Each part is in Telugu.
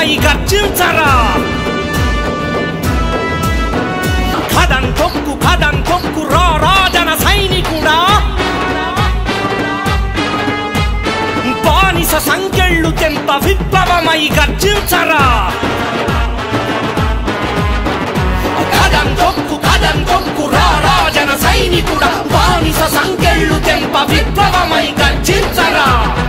విప్లవమై గర్జించరా కదం తొక్కు కదం తొక్కు రా రాజన సైనికుడా బానిస సంకెళ్ళు తెంప విప్లవమై గర్జించరా కదం తొక్కు కదం తొక్కు రా రాజన సైనికుడా బానిస సంకెళ్ళు తెంప విప్లవమై గర్జించరా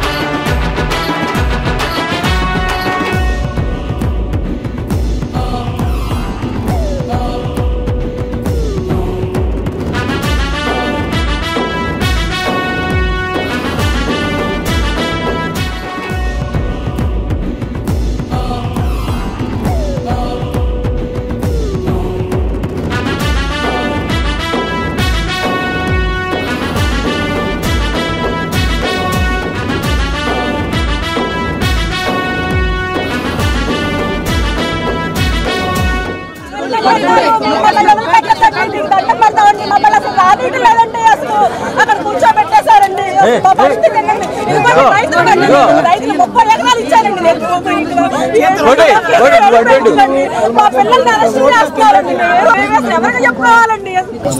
మమ్మల్ని అసలు రానీయడం లేదండి అసలు అక్కడ కూర్చోబెట్టేశారండి మా పరిస్థితి ఏంటండి? ఇదిగో రైతులు కండి, రైతులు ముప్పై ఎకరాలు ఇచ్చారండి రేపు మా పిల్లల్ని అరెస్ట్ చేస్తున్నారండి మేము అసలు ఎవరికి చెప్పుకోవాలండి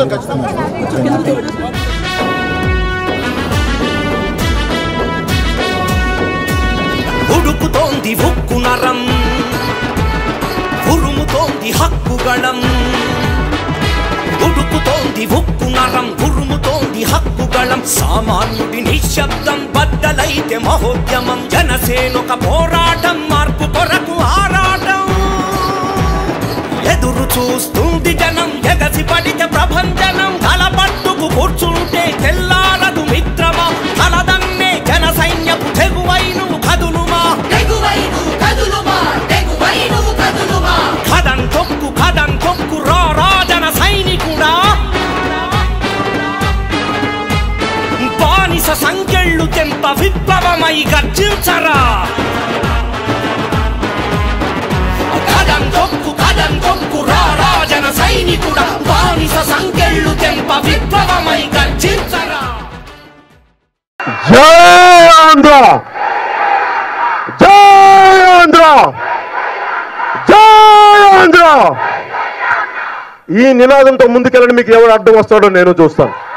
ఉడుకుతోంది ఉక్కు నరం ఉరుముతోంది హక్కుగళం ఉడుకుతోంది ఉక్కు నరం ఉరుముతోంది హక్కుగళం సామాన్యుడి నిశ్శబ్దం బద్దలైతే మహోద్యమం జనసేనొక పోరాటం మార్పు కొరకు ఆరాటం ఎదురు చూస్తుంది జనం ఎగసి పడితే ప్రభంజనం తల పట్టుకు కూర్చుంటే తెల్లారదు మిత్రమా తలదన్నే జన సైన్యపు తెగువైను కదులుమా కదం తొక్కు కదం తొక్కు రా రాజన సైనికుడా బానిస సంకెళ్ళు తెంప విప్లవమై గర్జించరా కదం తొక్కు కదం తొక్కు రా రాజన సైనికుడా బానిస సంకెళ్ళు తెంప విప్లవమై గర్జించరా జై ఆంధ్ర జై ఆంధ్ర జై ఆంధ్ర ఈ నినాదంతో ముందుకెళ్ళండి మీకు ఎవరు అడ్డం వస్తాడో నేను చూస్తాను